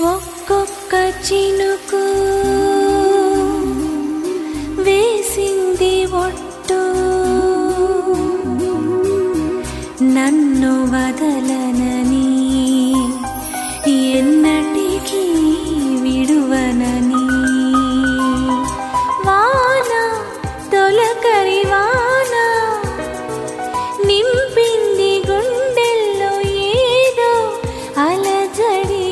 ఒక్కొక్క చినుకు వేసింది ఒట్టు నన్ను వదలనని ఎన్నటికీ విడువనని వాన తొలకరి వాన నింపింది గుండెల్లో ఏదో అలజడి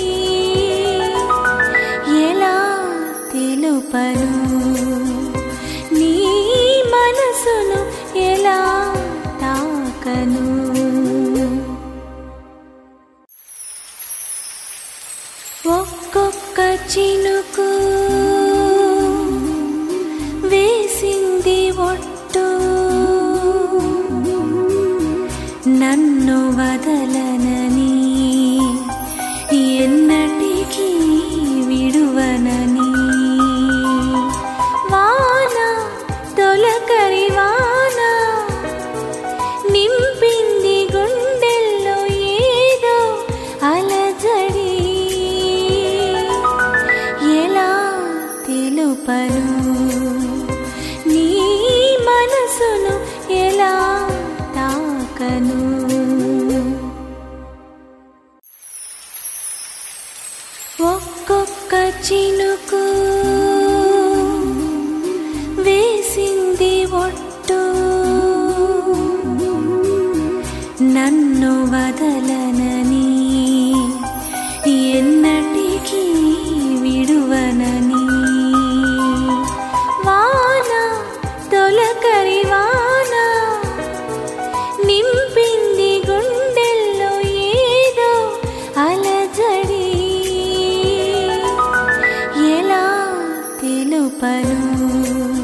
ఎలా తెలుపను నీ మనసును ఎలా తాకను ఒక్కొక్క చినుకు వేసింది ఒట్టు నన్ను వదలనని ఎన్నటికీ విడువనని వాన తొలకరి వాన నింపింది గుండెల్లో ఏదో అలజడి ఎలా తెలుపను నీ మనసును ఎలా తాకను ఒక్కొక్క చినుకు వేసింది ఒట్టు నన్ను వదలనని ఎన్నటికీ విడువనని వాన తొలకరి వాన నింపింది గుండెల్లో ఏదో అలజడి ఎలా తెలుపను